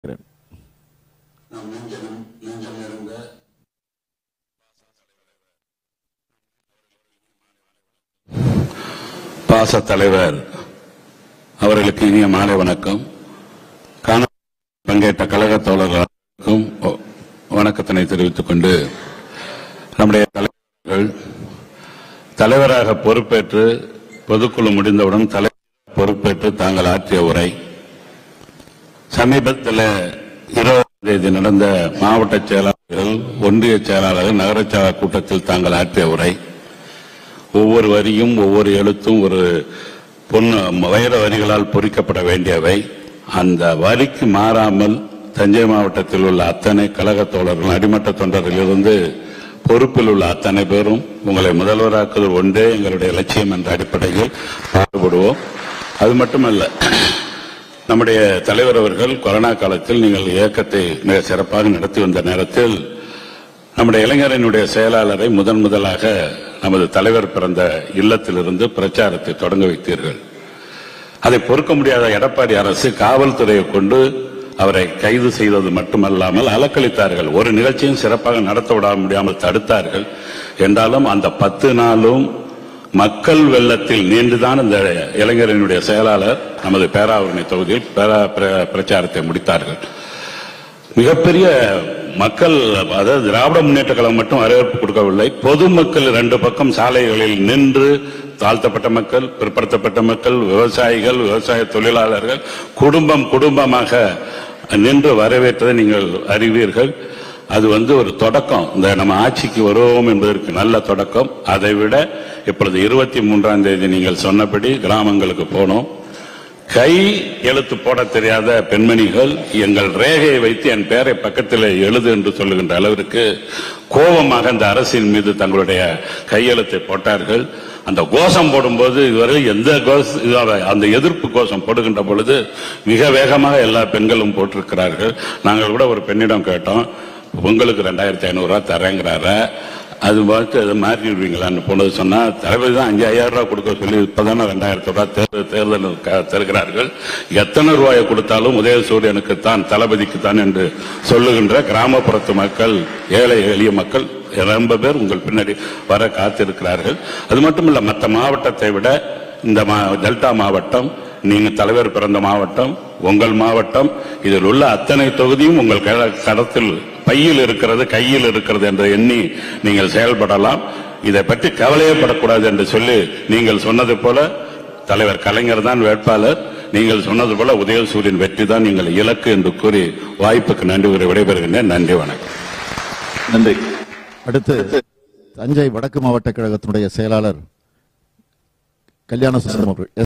நம் நெஞ்சம் நெஞ்சம் நிறைந்த பாச தலைவர் அவர்களுக்கு இனிய மாலை வணக்கம் காண பங்கேற்ற கழக தோழர்களுக்கும் ஒ- வணக்கத்தினை தெரிவித்துக் கொண்டு நம்முடைய தலைவர்கள் தலைவராக பொறுப்பேற்று பொதுக்குழு முடிந்தவுடன் தலைவர் பொறுப்பேற்று தாங்கள் ஆற்றிய உரை சமீபத்தில் இருபதாம் தேதி நடந்த மாவட்ட செயலாளர்கள் ஒன்றிய செயலாளர்கள் நகரச் செயலாளர் கூட்டத்தில் தாங்கள் ஆற்றிய உரை ஒவ்வொரு வரியும் ஒவ்வொரு எழுத்தும் ஒரு பொன் வைர வரிகளால் பொறிக்கப்பட வேண்டியவை அந்த வரிக்கு மாறாமல் தஞ்சை மாவட்டத்தில் உள்ள அத்தனை கழக தோழர்கள் அடிமட்ட தொண்டர்களிலிருந்து பொறுப்பில் உள்ள அத்தனை பேரும் உங்களை முதல்வராக்குதல் ஒன்றே எங்களுடைய லட்சியம் என்ற அடிப்படையில் பாடுபடுவோம் அது மட்டுமல்ல நம்முடைய தலைவர் அவர்கள் கொரோனா காலத்தில் நீங்கள் இயக்கத்தை மிக சிறப்பாக நடத்தி வந்த நேரத்தில் நம்முடைய இளைஞரனுடைய செயலாளரை முதன் முதலாக நமது தலைவர் பிறந்த இல்லத்திலிருந்து பிரச்சாரத்தை தொடங்க வைத்தீர்கள் அதை பொறுக்க முடியாத எடப்பாடி அரசு காவல்துறையை கொண்டு அவரை கைது செய்தது மட்டுமல்லாமல் அலக்களித்தார்கள் ஒரு நிகழ்ச்சியும் சிறப்பாக நடத்த விட முடியாமல் தடுத்தார்கள் என்றாலும் அந்த பத்து நாளும் மக்கள் வெள்ளத்தில் நீண்டுதான் இந்த இளைஞரனுடைய செயலாளர் நமது பேராவரணை தொகுதியில் பேரா- பிர- பிரச்சாரத்தை முடித்தார்கள் மிகப்பெரிய மக்கள் அதாவது திராவிட முன்னேற்ற கழகம் மட்டும் வரவேற்பு கொடுக்கவில்லை பொதுமக்கள் இரண்டு பக்கம் சாலைகளில் நின்று தாழ்த்தப்பட்ட மக்கள் பிற்படுத்தப்பட்ட மக்கள் விவசாயிகள் விவசாய தொழிலாளர்கள் குடும்பம் குடும்பமாக நின்று வரவேற்றதை நீங்கள் அறிவீர்கள் அது வந்து ஒரு தொடக்கம் இந்த நம்ம ஆட்சிக்கு வருவோம் என்பதற்கு நல்ல தொடக்கம் அதை விட இப்பொழுது இருபத்தி மூன்றாம் தேதி நீங்கள் சொன்னபடி கிராமங்களுக்கு போனோம் கை எழுத்து போட தெரியாத பெண்மணிகள் எங்கள் ரேகையை வைத்து என் பெயரை பக்கத்தில் எழுது என்று சொல்லுகின்ற அளவிற்கு கோபமாக அந்த அரசின் மீது தங்களுடைய கையெழுத்தை போட்டார்கள் அந்த கோஷம் போடும்போது இதுவரை எந்த கோஷ இதாக- அந்த எதிர்ப்பு கோஷம் போடுகின்ற பொழுது மிக வேகமாக எல்லா பெண்களும் போட்டிருக்கிறார்கள் நாங்கள் கூட ஒரு பெண்ணிடம் கேட்டோம் உங்களுக்கு ரெண்டாயிரத்தி ஐநூறு ரூபாய் தரேங்கிறார அது பார்த்து அதை மாற்றி விடுவீங்களான்னு போனது சொன்னா தலைவர் தான் அஞ்சு ஐயாயிரம் ரூபாய் கொடுக்க சொல்லி இப்பதானே ரெண்டாயிரத்தி ரூபாய் தேர்தல் தேர்தல் க- தருகிறார்கள் எத்தனை ரூபாயை கொடுத்தாலும் உதயசூரியனுக்கு தான் தளபதிக்கு தான் என்று சொல்லுகின்ற கிராமப்புறத்து மக்கள் ஏழை எளிய மக்கள் ரொம்ப பேர் உங்கள் பின்னாடி வர காத்திருக்கிறார்கள் அது மட்டும் இல்ல மற்ற மாவட்டத்தை விட இந்த மா- டெல்டா மாவட்டம் நீங்க தலைவர் பிறந்த மாவட்டம் உங்கள் மாவட்டம் இதில் உள்ள அத்தனை தொகுதியும் உங்கள் க- கடத்தில் பையில் இருக்கிறது கையில் இருக்கிறது என்று எண்ணி நீங்கள் செயல்படலாம் இதை பற்றி கவலையப்படக்கூடாது என்று சொல்லி நீங்கள் சொன்னது போல தலைவர் கலைஞர் தான் வேட்பாளர் நீங்கள் சொன்னது போல உதயசூரியன் வெற்றி தான் நீங்கள் இலக்கு என்று கூறி வாய்ப்புக்கு நன்றி கூறி விடைபெறுகின்றேன் நன்றி வணக்கம் நன்றி அடுத்து தஞ்சை வடக்கு மாவட்ட கழகத்தினுடைய செயலாளர் கல்யாண சுந்தரம் அவர்கள்